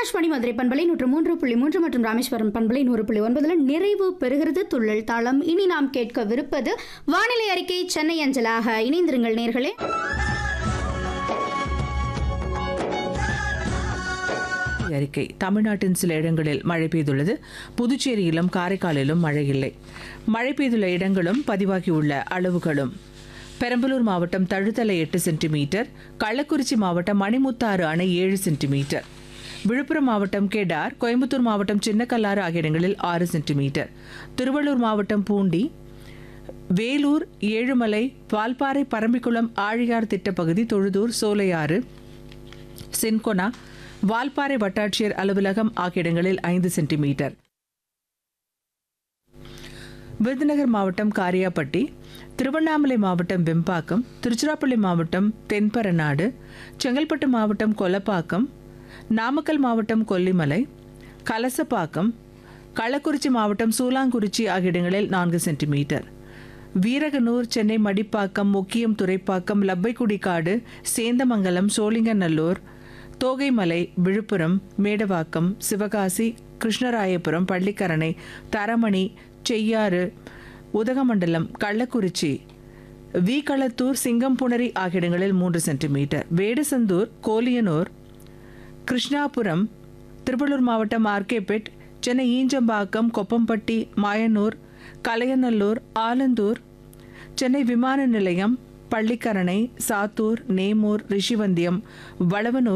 ஆகாஷ்வாணி மதுரை பண்பலை நூற்று மூன்று புள்ளி மூன்று மற்றும் ராமேஸ்வரம் பண்பலை நூறு புள்ளி ஒன்பதுல நிறைவு பெறுகிறது துள்ளல் தாளம் இனி நாம் கேட்கவிருப்பது வானிலை அறிக்கை சென்னை அஞ்சலாக இணைந்திருங்கள் நேர்களே அறிக்கை தமிழ்நாட்டின் சில இடங்களில் மழை பெய்துள்ளது புதுச்சேரியிலும் காரைக்காலிலும் மழை இல்லை மழை பெய்துள்ள இடங்களும் பதிவாகியுள்ள அளவுகளும் பெரம்பலூர் மாவட்டம் தழுத்தலை எட்டு சென்டிமீட்டர் கள்ளக்குறிச்சி மாவட்டம் மணிமுத்தாறு அணை ஏழு சென்டிமீட்டர் விழுப்புரம் மாவட்டம் கெடார் கோயம்புத்தூர் மாவட்டம் சின்னக்கல்லாறு ஆகிய இடங்களில் ஆறு சென்டிமீட்டர் திருவள்ளூர் மாவட்டம் பூண்டி வேலூர் ஏழுமலை வால்பாறை பரம்பிக்குளம் ஆழியார் திட்டப்பகுதி தொழுதூர் சோலையாறு சின்கொனா வால்பாறை வட்டாட்சியர் அலுவலகம் ஆகிய இடங்களில் ஐந்து சென்டிமீட்டர் விருதுநகர் மாவட்டம் காரியாப்பட்டி திருவண்ணாமலை மாவட்டம் வெம்பாக்கம் திருச்சிராப்பள்ளி மாவட்டம் தென்பரநாடு செங்கல்பட்டு மாவட்டம் கொலப்பாக்கம் நாமக்கல் மாவட்டம் கொல்லிமலை கலசப்பாக்கம் கள்ளக்குறிச்சி மாவட்டம் சூலாங்குறிச்சி ஆகிய இடங்களில் நான்கு சென்டிமீட்டர் வீரகனூர் சென்னை மடிப்பாக்கம் முக்கியம் துறைப்பாக்கம் லப்பைக்குடிக்காடு சேந்தமங்கலம் சோழிங்கநல்லூர் தோகைமலை விழுப்புரம் மேடவாக்கம் சிவகாசி கிருஷ்ணராயபுரம் பள்ளிக்கரணை தரமணி செய்யாறு உதகமண்டலம் கள்ளக்குறிச்சி வீகளத்தூர் சிங்கம்புணரி ஆகிய இடங்களில் மூன்று சென்டிமீட்டர் வேடசந்தூர் கோலியனூர் கிருஷ்ணாபுரம் திருவள்ளூர் மாவட்டம் ஆர்கேபேட் சென்னை ஈஞ்சம்பாக்கம் கொப்பம்பட்டி மாயனூர் கலையநல்லூர் ஆலந்தூர் சென்னை விமான நிலையம் பள்ளிக்கரணை சாத்தூர் நேமூர் ரிஷிவந்தியம் வளவனூர்